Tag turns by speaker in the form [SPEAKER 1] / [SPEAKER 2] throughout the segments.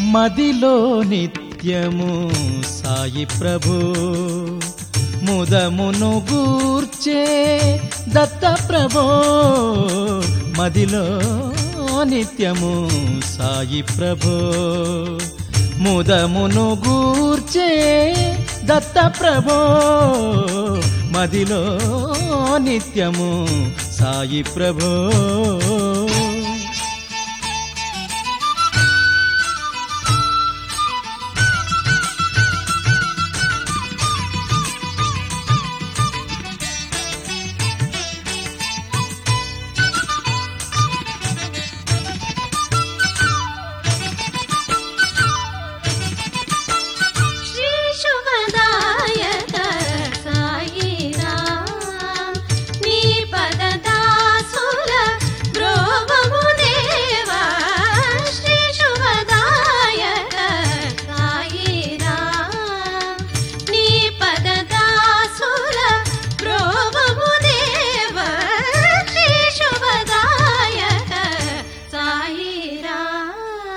[SPEAKER 1] మదిలో నిత్యము సాయి ప్రభు ముదమును గూర్చే దత్త ప్రభో మదిలో నిత్యము సాయి ప్రభో ముదమును గూర్చే దత్త ప్రభో మదిలో నిత్యము సాయి ప్రభో
[SPEAKER 2] శ్రీ శుభదాయక సాయి రామ్ నీ పదదాసుల బ్రోవము దేవా శ్రీ శుభదాయక సాయి రామ్ నీ పదదాసుల బ్రోవము దేవా శ్రీ శుభదాయక సాయి రామ్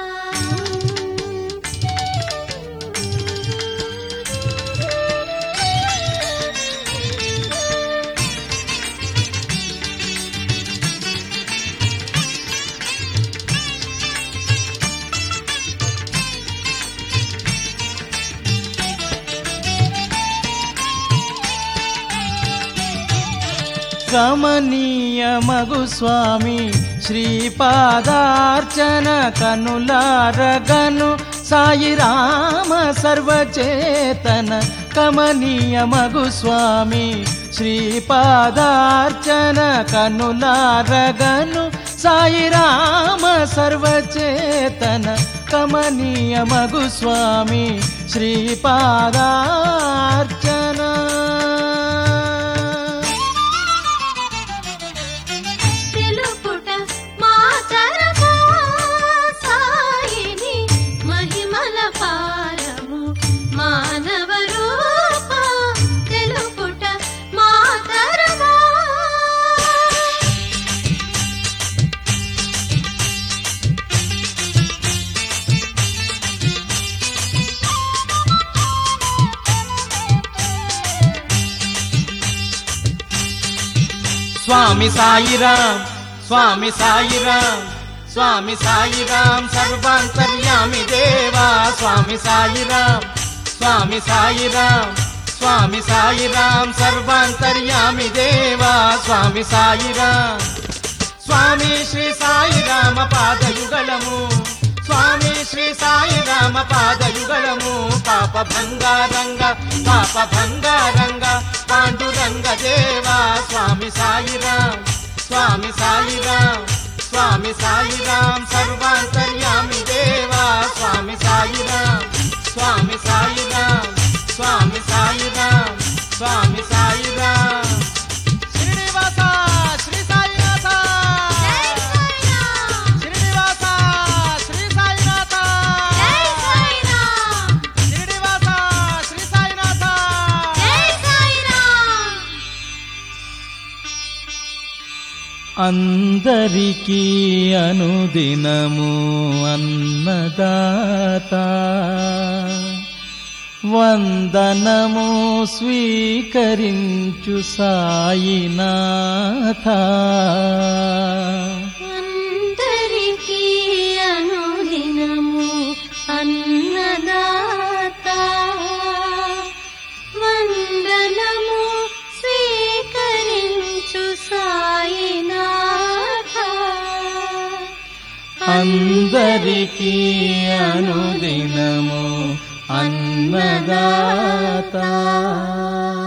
[SPEAKER 1] కమనీయ మగు స్వామి శ్రీపాదార్చన కనులారగను సాయి రామ సర్వచేతన కమనీయ మగు స్వామి శ్రీపాదార్చన కనులారగను సాయి రామ సర్వచేతన కమనీయ మగు స్వామి శ్రీపాదార్చన
[SPEAKER 2] తెలుపుట మాతరమా సాయిని మహిమల పారము మానవ రూప తెలుపుట మాతరమా
[SPEAKER 1] స్వామి సాయిరాం స్వామి సాయిరాం స్వామి సాయిరాం సర్వాంతర్యామి దేవా స్వామి సాయిరాం స్వామి సాయిరాం స్వామి సాయిరాం సర్వాంతర్యామి దేవా స్వామి సాయిరాం స్వామి శ్రీ సాయిరామ పాదయుగళము స్వామి శ్రీ సాయిరామ పాదయుగళము పాప భంగారంగ పాప భంగారంగ పాండురంగ దేవా స్వామి సాయిరాం స్వామి సాయిరాం స్వామి సాయిరాం సర్వాంతర్యామి దేవా స్వామి సాయిరాం స్వామి సాయిరాం స్వామి సాయిరాం స్వామి సాయిరాం శ్రీనివాస శ్రీ సాయినాథ
[SPEAKER 2] జై సాయిరామ్
[SPEAKER 1] శ్రీనివాస శ్రీ సాయినాథ
[SPEAKER 2] జై సాయిరామ్
[SPEAKER 1] శ్రీనివాస శ్రీ సాయినాథ
[SPEAKER 2] జై సాయిరామ్
[SPEAKER 1] అందరికీ అనుదినము అన్నదాత వందనము స్వీకరించు సాయినాథ
[SPEAKER 2] అందరికీ అనుదినము అన్నదాత వందనము స్వీకరించు సాయినాథ
[SPEAKER 1] అందరికీ అనుదినము అన్నదాత